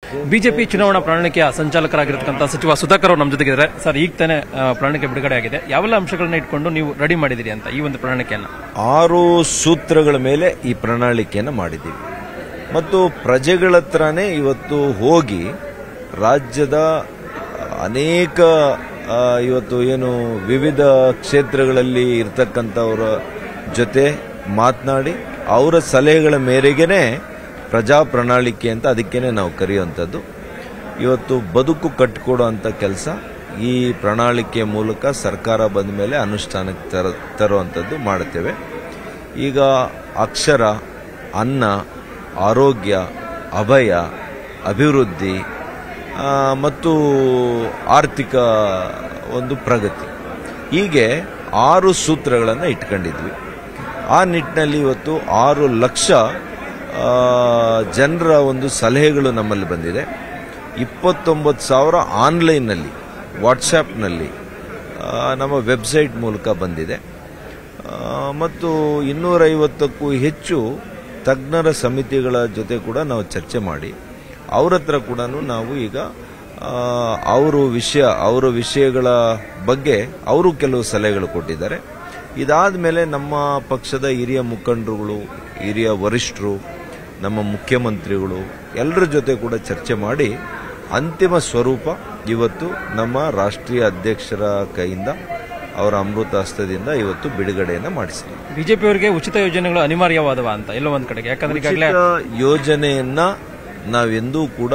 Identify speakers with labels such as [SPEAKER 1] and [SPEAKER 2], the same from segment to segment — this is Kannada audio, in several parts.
[SPEAKER 1] ಬಿಜೆಪಿ ಚುನಾವಣಾ ಪ್ರಣಾಳಿಕೆಯ ಸಂಚಾಲಕರಾಗಿರ್ತಕ್ಕಂಥ ಸಚಿವ ಸುಧಾಕರ್ ಅವರು ನಮ್ಮ ಜೊತೆಗಿದ್ದಾರೆ ಸರ್ ಈಗ ತಾನೇ ಆ, ಪ್ರಣಾಳಿಕೆ ಬಿಡುಗಡೆ ಆಗಿದೆ ಯಾವೆಲ್ಲ ಅಂಶಗಳನ್ನ ಇಟ್ಕೊಂಡು ನೀವು ರೆಡಿ ಮಾಡಿದಿರಿ ಅಂತ ಈ ಒಂದು ಪ್ರಣಾಳಿಕೆಯನ್ನ
[SPEAKER 2] ಆರು ಸೂತ್ರಗಳ ಮೇಲೆ ಈ ಪ್ರಣಾಳಿಕೆಯನ್ನು ಮಾಡಿದ್ದೀವಿ ಮತ್ತು ಪ್ರಜೆಗಳ ಹತ್ರನೇ ಇವತ್ತು ಹೋಗಿ ರಾಜ್ಯದ ಅನೇಕ ಆ, ಇವತ್ತು ಏನು ವಿವಿಧ ಕ್ಷೇತ್ರಗಳಲ್ಲಿ ಇರ್ತಕ್ಕಂಥವರ ಜೊತೆ ಮಾತನಾಡಿ ಅವರ ಸಲಹೆಗಳ ಮೇರೆಗೆನೆ ಪ್ರಜಾ ಪ್ರಣಾಳಿಕೆ ಅಂತ ಅದಕ್ಕೇನೆ ನಾವು ಕರೆಯುವಂಥದ್ದು ಇವತ್ತು ಬದುಕು ಕಟ್ಟಿಕೊಡುವಂಥ ಕೆಲಸ ಈ ಪ್ರಣಾಳಿಕೆ ಮೂಲಕ ಸರ್ಕಾರ ಬಂದ ಮೇಲೆ ಅನುಷ್ಠಾನಕ್ಕೆ ತರ ತರುವಂಥದ್ದು ಮಾಡುತ್ತೇವೆ ಈಗ ಅಕ್ಷರ ಅನ್ನ ಆರೋಗ್ಯ ಅಭಯ ಅಭಿವೃದ್ಧಿ ಆ, ಮತ್ತು ಆರ್ಥಿಕ ಒಂದು ಪ್ರಗತಿ ಹೀಗೆ ಆರು ಸೂತ್ರಗಳನ್ನು ಇಟ್ಕೊಂಡಿದ್ವಿ ಆ ನಿಟ್ಟಿನಲ್ಲಿ ಇವತ್ತು ಆರು ಲಕ್ಷ ಆ, ಜನರ ಒಂದು ಸಲಹೆಗಳು ನಮ್ಮಲ್ಲಿ ಬಂದಿದೆ ಇಪ್ಪತ್ತೊಂಬತ್ತು ಸಾವಿರ ಆನ್ಲೈನ್ನಲ್ಲಿ ವಾಟ್ಸಾಪ್ನಲ್ಲಿ ಆ, ನಮ್ಮ ವೆಬ್ಸೈಟ್ ಮೂಲಕ ಬಂದಿದೆ ಆ, ಮತ್ತು ಇನ್ನೂರೈವತ್ತಕ್ಕೂ ಹೆಚ್ಚು ತಜ್ಞರ ಸಮಿತಿಗಳ ಜೊತೆ ಕೂಡ ನಾವು ಚರ್ಚೆ ಮಾಡಿ ಅವ್ರ ಹತ್ರ ಕೂಡ ನಾವು ಈಗ ಆ, ಅವರು ವಿಷಯ ಅವರ ವಿಷಯಗಳ ಬಗ್ಗೆ ಅವರು ಕೆಲವು ಸಲಹೆಗಳು ಕೊಟ್ಟಿದ್ದಾರೆ ಇದಾದ ಮೇಲೆ ನಮ್ಮ ಪಕ್ಷದ ಹಿರಿಯ ಮುಖಂಡರುಗಳು ಹಿರಿಯ ವರಿಷ್ಠರು ನಮ್ಮ ಮುಖ್ಯಮಂತ್ರಿಗಳು ಎಲ್ಲರ ಜೊತೆ ಕೂಡ ಚರ್ಚೆ ಮಾಡಿ ಅಂತಿಮ ಸ್ವರೂಪ ಇವತ್ತು ನಮ್ಮ ರಾಷ್ಟ್ರೀಯ ಅಧ್ಯಕ್ಷರ ಕೈಯಿಂದ ಅವರ ಅಮೃತ ಹಸ್ತದಿಂದ ಇವತ್ತು ಬಿಡುಗಡೆಯನ್ನು ಮಾಡಿಸಿದೆ
[SPEAKER 1] ಬಿಜೆಪಿ ಅವರಿಗೆ ಉಚಿತ ಯೋಜನೆಗಳು ಅನಿವಾರ್ಯವಾದವ ಅಂತ ಎಲ್ಲೋ ಒಂದ್ ಕಡೆಗೆ ಯಾಕಂದ್ರೆ ಈಗಾಗಲೇ
[SPEAKER 2] ಉಚಿತ ಯೋಜನೆಯನ್ನ ನಾವೆಂದೂ ಕೂಡ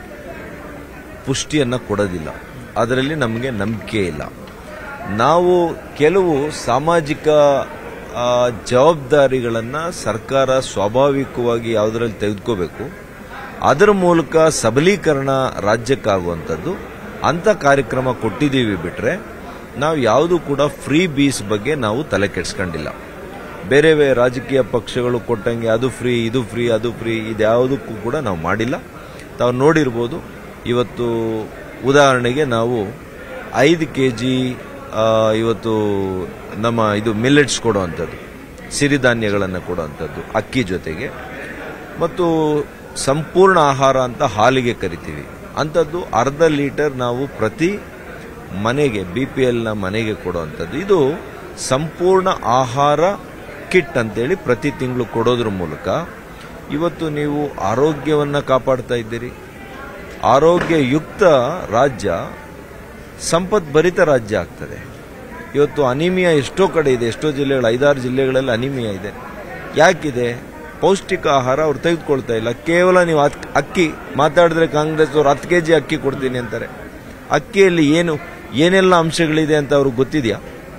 [SPEAKER 2] ಪುಷ್ಟಿಯನ್ನ ಕೊಡೋದಿಲ್ಲ ಅದರಲ್ಲಿ ನಮಗೆ ನಂಬಿಕೆ ಇಲ್ಲ ನಾವು ಕೆಲವು ಸಾಮಾಜಿಕ ಆ, ಜವಾಬ್ದಾರಿಗಳನ್ನ ಸರ್ಕಾರ ಸ್ವಾಭಾವಿಕವಾಗಿ ಯಾವುದರಲ್ಲಿ ತೆಗೆದುಕೋಬೇಕು ಅದರ ಮೂಲಕ ಸಬಲೀಕರಣ ರಾಜ್ಯಕ್ಕಾಗುವಂಥದ್ದು ಅಂತ ಕಾರ್ಯಕ್ರಮ ಕೊಟ್ಟಿದ್ದೀವಿ ಬಿಟ್ರೆ ನಾವು ಯಾವುದು ಕೂಡ ಫ್ರೀ ಬೀಸ್ ಬಗ್ಗೆ ನಾವು ತಲೆ ಕೆಡಿಸ್ಕೊಂಡಿಲ್ಲ ಬೇರೆ ಬೇರೆ ರಾಜಕೀಯ ಪಕ್ಷಗಳು ಕೊಟ್ಟಂಗೆ ಅದು ಫ್ರೀ ಇದು ಫ್ರೀ ಅದು ಫ್ರೀ ಇದ್ಯಾವುದಕ್ಕೂ ಕೂಡ ನಾವು ಮಾಡಿಲ್ಲ ತಾವು ನೋಡಿರ್ಬೋದು ಇವತ್ತು ಉದಾಹರಣೆಗೆ ನಾವು ಐದು ಕೆ ಜಿ ಇವತ್ತು ನಮ್ಮ ಇದು ಮಿಲ್ಲೆಟ್ಸ್ ಕೊಡುವಂಥದ್ದು ಸಿರಿಧಾನ್ಯಗಳನ್ನು ಕೊಡುವಂಥದ್ದು ಅಕ್ಕಿ ಜೊತೆಗೆ ಮತ್ತು ಸಂಪೂರ್ಣ ಆಹಾರ ಅಂತ ಹಾಲಿಗೆ ಕರಿತೀವಿ ಅಂಥದ್ದು ಅರ್ಧ ಲೀಟರ್ ನಾವು ಪ್ರತಿ ಮನೆಗೆ ಬಿ ಪಿ ಎಲ್ನ ಮನೆಗೆ ಕೊಡುವಂಥದ್ದು ಇದು ಸಂಪೂರ್ಣ ಆಹಾರ ಕಿಟ್ ಅಂತೇಳಿ ಪ್ರತಿ ತಿಂಗಳು ಕೊಡೋದ್ರ ಮೂಲಕ ಇವತ್ತು ನೀವು ಆರೋಗ್ಯವನ್ನು ಕಾಪಾಡ್ತಾ ಇದ್ದೀರಿ ಆರೋಗ್ಯಯುಕ್ತ ರಾಜ್ಯ ಸಂಪತ್ ಭರಿತ ರಾಜ್ಯ ಆಗ್ತದೆ ಇವತ್ತು ಅನಿಮಿಯಾ ಎಷ್ಟೋ ಕಡೆ ಇದೆ ಎಷ್ಟೋ ಜಿಲ್ಲೆಗಳು ಐದಾರು ಜಿಲ್ಲೆಗಳಲ್ಲಿ ಅನಿಮಿಯಾ ಇದೆ ಯಾಕಿದೆ ಪೌಷ್ಟಿಕ ಆಹಾರ ಅವ್ರು ತೆಗೆದುಕೊಳ್ತಾ ಇಲ್ಲ ಕೇವಲ ನೀವು ಅಕ್- ಅಕ್ಕಿ ಮಾತಾಡಿದ್ರೆ ಕಾಂಗ್ರೆಸ್ ಅವ್ರು ಹತ್ತು ಕೆ ಜಿ ಅಕ್ಕಿ ಕೊಡ್ತೀನಿ ಅಂತಾರೆ ಅಕ್ಕಿಯಲ್ಲಿ ಏನು ಏನೆಲ್ಲ ಅಂಶಗಳಿದೆ ಅಂತ ಅವ್ರಿಗೆ ಗೊತ್ತಿದೆಯಾ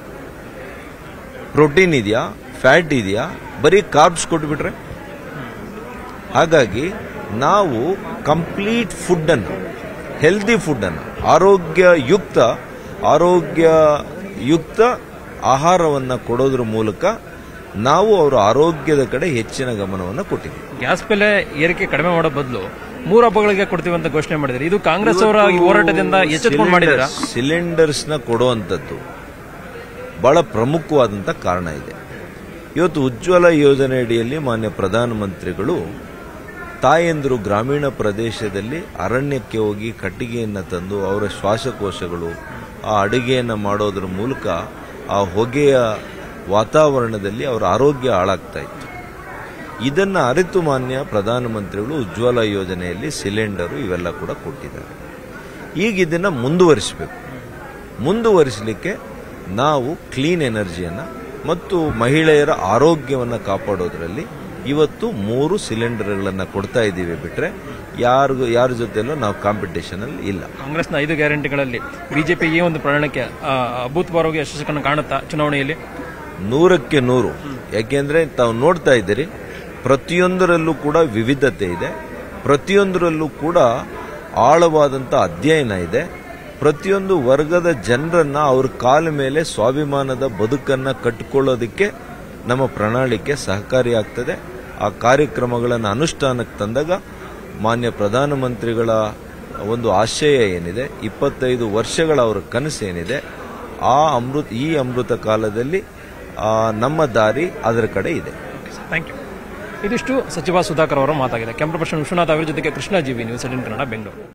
[SPEAKER 2] ಪ್ರೋಟೀನ್ ಇದೆಯಾ ಫ್ಯಾಟ್ ಇದೆಯಾ ಬರೀ ಕಾರ್ಬ್ಸ್ ಕೊಟ್ಬಿಟ್ರೆ ಹಾಗಾಗಿ ನಾವು ಕಂಪ್ಲೀಟ್ ಫುಡ್ ಅನ್ನು ಹೆಲ್ದಿ ಫುಡ್ ಅನ್ನು ಆರೋಗ್ಯಯುಕ್ತ ಆರೋಗ್ಯಯುಕ್ತ ಆಹಾರವನ್ನು ಕೊಡೋದ್ರ ಮೂಲಕ ನಾವು ಅವರ ಆರೋಗ್ಯದ ಕಡೆ ಹೆಚ್ಚಿನ ಗಮನವನ್ನು ಕೊಟ್ಟಿದ್ದೀವಿ
[SPEAKER 1] ಗ್ಯಾಸ್ ಬೆಲೆ ಏರಿಕೆ ಕಡಿಮೆ ಮಾಡೋ ಬದಲು ಮೂರು ಹಬ್ಬಗಳಿಗೆ ಕೊಡ್ತೀವಿ ಅಂತ ಘೋಷಣೆ ಮಾಡಿದ್ರಿ ಇದು ಕಾಂಗ್ರೆಸ್ ಅವರ ಈ ಹೋರಾಟದಿಂದ ಎಚ್ಚೆತ್ಕೊಂಡು ಮಾಡಿದ್ದೀರಾ
[SPEAKER 2] ಸಿಲಿಂಡರ್ಸ್ ನ ಕೊಡುವಂಥದ್ದು ಬಹಳ ಪ್ರಮುಖವಾದಂಥ ಕಾರಣ ಇದೆ ಇವತ್ತು ಉಜ್ವಲ ಯೋಜನೆ ಅಡಿಯಲ್ಲಿ ಮಾನ್ಯ ಪ್ರಧಾನಮಂತ್ರಿಗಳು ತಾಯಂದಿರು ಗ್ರಾಮೀಣ ಪ್ರದೇಶದಲ್ಲಿ ಅರಣ್ಯಕ್ಕೆ ಹೋಗಿ ಕಟ್ಟಿಗೆಯನ್ನು ತಂದು ಅವರ ಶ್ವಾಸಕೋಶಗಳು ಆ ಅಡುಗೆಯನ್ನು ಮಾಡೋದ್ರ ಮೂಲಕ ಆ ಹೊಗೆಯ ವಾತಾವರಣದಲ್ಲಿ ಅವರ ಆರೋಗ್ಯ ಹಾಳಾಗ್ತಾ ಇತ್ತು ಇದನ್ನು ಅರಿತು ಮಾನ್ಯ ಪ್ರಧಾನಮಂತ್ರಿಗಳು ಉಜ್ವಲ ಯೋಜನೆಯಲ್ಲಿ ಸಿಲಿಂಡರು ಇವೆಲ್ಲ ಕೂಡ ಕೊಟ್ಟಿದ್ದಾರೆ ಈಗ ಇದನ್ನು ಮುಂದುವರಿಸಬೇಕು ಮುಂದುವರಿಸಲಿಕ್ಕೆ ನಾವು ಕ್ಲೀನ್ ಎನರ್ಜಿಯನ್ನು ಮತ್ತು ಮಹಿಳೆಯರ ಆರೋಗ್ಯವನ್ನು ಕಾಪಾಡೋದ್ರಲ್ಲಿ ಇವತ್ತು ಮೂರು ಸಿಲಿಂಡರ್ಗಳನ್ನು ಕೊಡ್ತಾ ಇದ್ದೀವಿ ಬಿಟ್ರೆ ಯಾರಿಗೂ ಯಾರ ಜೊತೆಲೂ ನಾವು ಕಾಂಪಿಟೇಷನ್ ಅಲ್ಲಿ ಇಲ್ಲ
[SPEAKER 1] ಕಾಂಗ್ರೆಸ್ನ ಐದು ಗ್ಯಾರಂಟಿಗಳಲ್ಲಿ ಬಿಜೆಪಿ ಈ ಒಂದು ಪ್ರಣಾಳಿಕೆ ಆ, ಅಭೂತಪೂರ್ವವಾಗಿ ಯಶಸ್ಸನ್ನು ಕಾಣುತ್ತಾ ಚುನಾವಣೆಯಲ್ಲಿ
[SPEAKER 2] ನೂರಕ್ಕೆ ನೂರು ಯಾಕೆಂದ್ರೆ ತಾವು ನೋಡ್ತಾ ಇದ್ದೀರಿ ಪ್ರತಿಯೊಂದರಲ್ಲೂ ಕೂಡ ವಿವಿಧತೆ ಇದೆ ಪ್ರತಿಯೊಂದರಲ್ಲೂ ಕೂಡ ಆಳವಾದಂಥ ಅಧ್ಯಯನ ಇದೆ ಪ್ರತಿಯೊಂದು ವರ್ಗದ ಜನರನ್ನ ಅವ್ರ ಕಾಲ ಮೇಲೆ ಸ್ವಾಭಿಮಾನದ ಬದುಕನ್ನ ಕಟ್ಟಿಕೊಳ್ಳೋದಕ್ಕೆ ನಮ್ಮ ಪ್ರಣಾಳಿಕೆ ಸಹಕಾರಿಯಾಗ್ತದೆ ಆ ಕಾರ್ಯಕ್ರಮಗಳನ್ನು ಅನುಷ್ಠಾನಕ್ಕೆ ತಂದಾಗ ಮಾನ್ಯ ಪ್ರಧಾನಮಂತ್ರಿಗಳ ಒಂದು ಆಶಯ ಏನಿದೆ ಇಪ್ಪತ್ತೈದು ವರ್ಷಗಳ ಅವರ ಕನಸು ಏನಿದೆ ಆ ಅಮೃತ ಈ ಅಮೃತ ಕಾಲದಲ್ಲಿ ಆ, ನಮ್ಮ ದಾರಿ ಅದರ ಕಡೆ ಇದೆ
[SPEAKER 1] ಥ್ಯಾಂಕ್ ಯು ಇದಿಷ್ಟು ಸಚಿವ ಸುಧಾಕರ್ ಅವರ ಮಾತಾಗಿದೆ ಕ್ಯಾಮ್ರಾ ಪರ್ಸನ್ ವಿಶ್ವನಾಥ್ ಅವರ ಜೊತೆಗೆ ಕೃಷ್ಣ ಜೀವಿ ನ್ಯೂಸ್ ಏಟೀನ್ ಕನ್ನಡ ಬೆಂಗಳೂರು